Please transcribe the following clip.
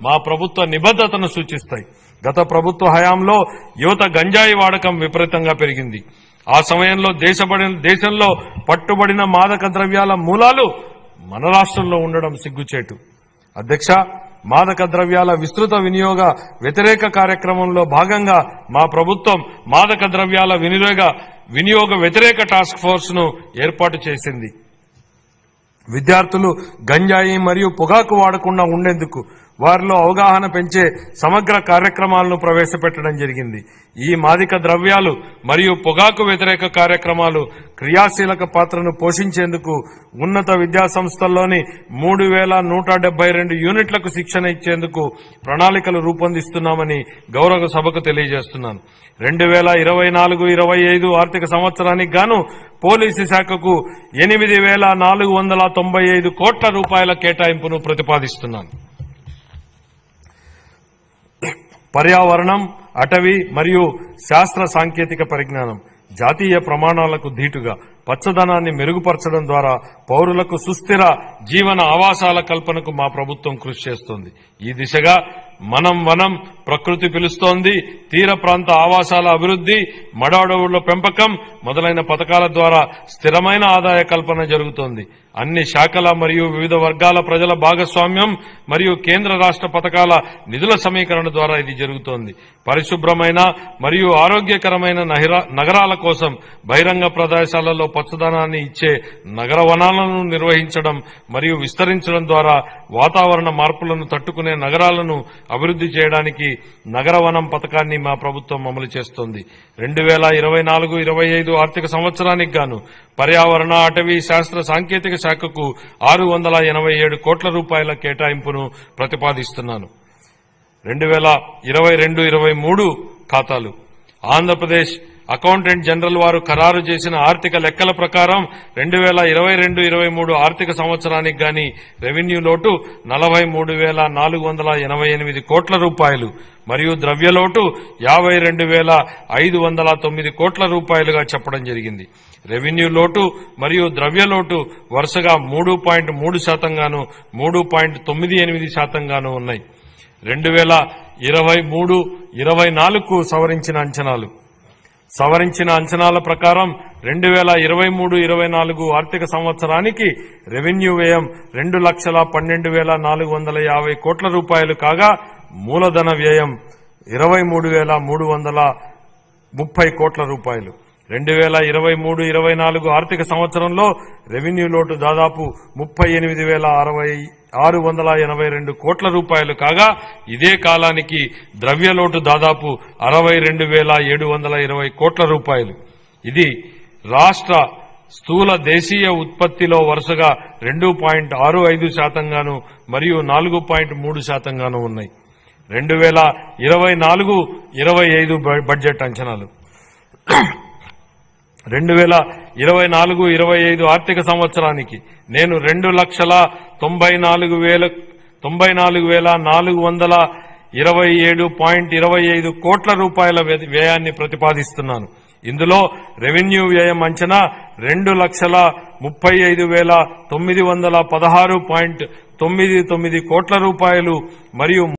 మా ప్రభుత్వ నిబద్ధతను సూచిస్తాయి గత ప్రభుత్వ హయాంలో యువత గంజాయి వాడకం విపరీతంగా పెరిగింది ఆ సమయంలో దేశపడిన దేశంలో పట్టుబడిన మాదక ద్రవ్యాల మూలాలు మన రాష్ట్రంలో ఉండడం సిగ్గుచేటు అధ్యక్ష మాదక ద్రవ్యాల విస్తృత వినియోగ వ్యతిరేక కార్యక్రమంలో భాగంగా మా ప్రభుత్వం మాదక ద్రవ్యాల వినియోగ వినియోగ వ్యతిరేక టాస్క్ ఫోర్స్ ను ఏర్పాటు చేసింది విద్యార్థులు గంజాయి మరియు పొగాకు వాడకుండా ఉండేందుకు వారిలో అవగాహన పెంచే సమగ్ర కార్యక్రమాలను ప్రవేశపెట్టడం జరిగింది ఈ మాదిక ద్రవ్యాలు మరియు పొగాకు వ్యతిరేక కార్యక్రమాలు క్రియాశీలక పాత్రను పోషించేందుకు ఉన్నత విద్యా సంస్థల్లోని మూడు వేల నూట డెబ్బై రెండు యూనిట్లకు శిక్షణ ఇచ్చేందుకు ప్రణాళికలు రూపొందిస్తున్నామని గౌరవ సభకు తెలియజేస్తున్నాను రెండు వేల ఇరవై నాలుగు ఇరవై ఐదు ఆర్థిక సంవత్సరానికి గాను పోలీసు శాఖకు ఎనిమిది వేల నాలుగు వందల తొంభై ఐదు కోట్ల రూపాయల కేటాయింపును ప్రతిపాదిస్తున్నాను పర్యావరణం అటవీ మరియు శాస్త్ర సాంకేతిక పరిజ్ఞానం జాతీయ ప్రమాణాలకు ధీటుగా పచ్చదనాన్ని మెరుగుపరచడం ద్వారా పౌరులకు సుస్థిర జీవన ఆవాసాల కల్పనకు మా ప్రభుత్వం కృషి చేస్తోంది ఈ దిశగా మనం వనం ప్రకృతి పిలుస్తోంది తీర ప్రాంత ఆవాసాల అభివృద్ధి మడ అడవుల పెంపకం మొదలైన పథకాల ద్వారా స్థిరమైన ఆదాయ కల్పన జరుగుతోంది అన్ని శాఖల మరియు వివిధ వర్గాల ప్రజల భాగస్వామ్యం మరియు కేంద్ర రాష్ట్ర పథకాల నిధుల సమీకరణ ద్వారా ఇది జరుగుతోంది పరిశుభ్రమైన మరియు ఆరోగ్యకరమైన నహిర- నగరాల కోసం బహిరంగ ప్రదేశాలలో పచ్చదనాన్ని ఇచ్చే నగర వనాలను నిర్వహించడం మరియు విస్తరించడం ద్వారా వాతావరణ మార్పులను తట్టుకునే నగరాలను అభివృద్ధి చేయడానికి నగర వనం పథకాన్ని మా ప్రభుత్వం అమలు చేస్తోంది రెండు వేల ఇరవై నాలుగు ఇరవై ఐదు ఆర్థిక సంవత్సరానికి గాను పర్యావరణ అటవీ శాస్త్ర సాంకేతిక శాఖకు ఆరు వందల ఎనభై ఏడు కోట్ల రూపాయల కేటాయింపును ప్రతిపాదిస్తున్నాను రెండు వేల ఇరవై రెండు ఇరవై మూడు ఖాతాలు ఆంధ్రప్రదేశ్ అకౌంటెంట్ జనరల్ వారు ఖరారు చేసిన ఆర్థిక లెక్కల ప్రకారం రెండు వేల ఇరవై రెండు ఇరవై మూడు ఆర్థిక సంవత్సరానికి గాని రెవెన్యూ లోటు నలభై మూడు వేల నాలుగు వందల ఎనభై ఎనిమిది కోట్ల రూపాయలు మరియు ద్రవ్యలోటు యాభై రెండు వేల ఐదు వందల తొమ్మిది కోట్ల రూపాయలుగా చెప్పడం జరిగింది రెవెన్యూ లోటు మరియు ద్రవ్యలోటు వరుసగా మూడు పాయింట్ మూడు శాతంగాను మూడు పాయింట్ తొమ్మిది ఎనిమిది శాతంగాను ఉన్నాయి రెండు వేల ఇరవై మూడు ఇరవై నాలుగుకు సవరించిన అంచనాలు సవరించిన అంచనాల ప్రకారం రెండు వేల ఇరవై మూడు ఇరవై నాలుగు ఆర్థిక సంవత్సరానికి రెవెన్యూ వ్యయం రెండు లక్షల పన్నెండు వేల నాలుగు వందల యాభై కోట్ల రూపాయలు కాగా మూలధన వ్యయం ఇరవై మూడు వేల మూడు వందల ముప్పై కోట్ల రూపాయలు రెండు వేల ఇరవై మూడు ఇరవై నాలుగు ఆర్థిక సంవత్సరంలో రెవెన్యూ లోటు దాదాపు ముప్పై ఎనిమిది వేల అరవై ఆరు వందల ఎనభై రెండు కోట్ల రూపాయలు కాగా ఇదే కాలానికి ద్రవ్యలోటు దాదాపు అరవై రెండు వేల ఏడు వందల ఇరవై కోట్ల రూపాయలు ఇది రాష్ట్ర స్థూల దేశీయ ఉత్పత్తిలో వరుసగా రెండు పాయింట్ ఆరు ఐదు శాతంగాను మరియు నాలుగు పాయింట్ మూడు శాతంగాను ఉన్నాయి రెండు వేల ఇరవై నాలుగు ఇరవై ఐదు బ- బడ్జెట్ అంచనాలు రెండు వేల ఇరవై నాలుగు ఇరవై ఐదు ఆర్థిక సంవత్సరానికి నేను రెండు లక్షల తొంభై నాలుగు వేల తొంభై నాలుగు వేల నాలుగు వందల ఇరవై ఏడు పాయింట్ ఇరవై ఐదు కోట్ల రూపాయల వ్య- వ్యయాన్ని ప్రతిపాదిస్తున్నాను ఇందులో రెవెన్యూ వ్యయం అంచనా రెండు లక్షల ముప్పై ఐదు వేల తొమ్మిది వందల పదహారు పాయింట్ తొమ్మిది తొమ్మిది కోట్ల రూపాయలు మరియు